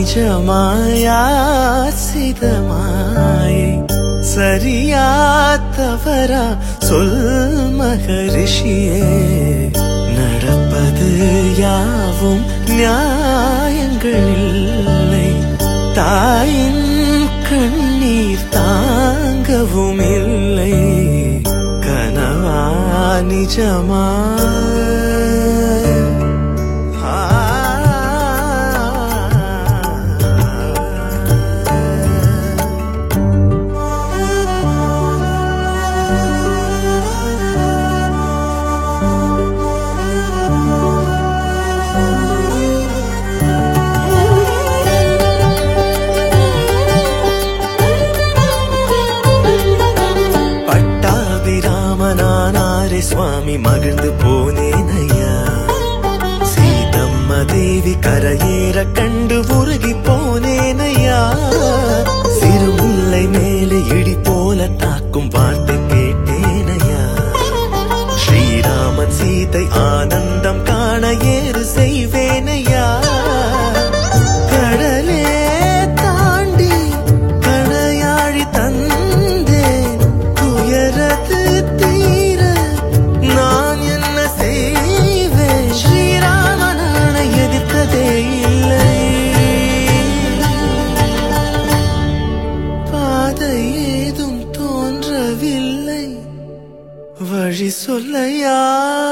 நிஜமாயா செய்த மாயை சரியா தவறா சொல் மகரிஷியே நடப்பது யாவும் நியாயங்கள் இல்லை தாயின் கண்ணீர் தாங்கவும் இல்லை கனவா நிஜமா பட்டாபிராமனானாரே சுவாமி மகிழ்ந்து போனேனையா சீதம்ம தேவி கரையேற கண்டு உருகி போனேனையா சிறுமுல்லை மேலே இடி போல தாக்கும் வார்த்தை கேட்டேனையா ஸ்ரீராமன் சீதை ஆனந்தம் காண ஏறு செய்வேனையா கடலே தாண்டி கடையாழி தந்தேன் துயரது தீர நான் என்ன செய்வேன் ஸ்ரீராமனான எதிர்த்ததே இல்லை பாதை ஏதும் தோன்றவில்லை வழி சொல்லையா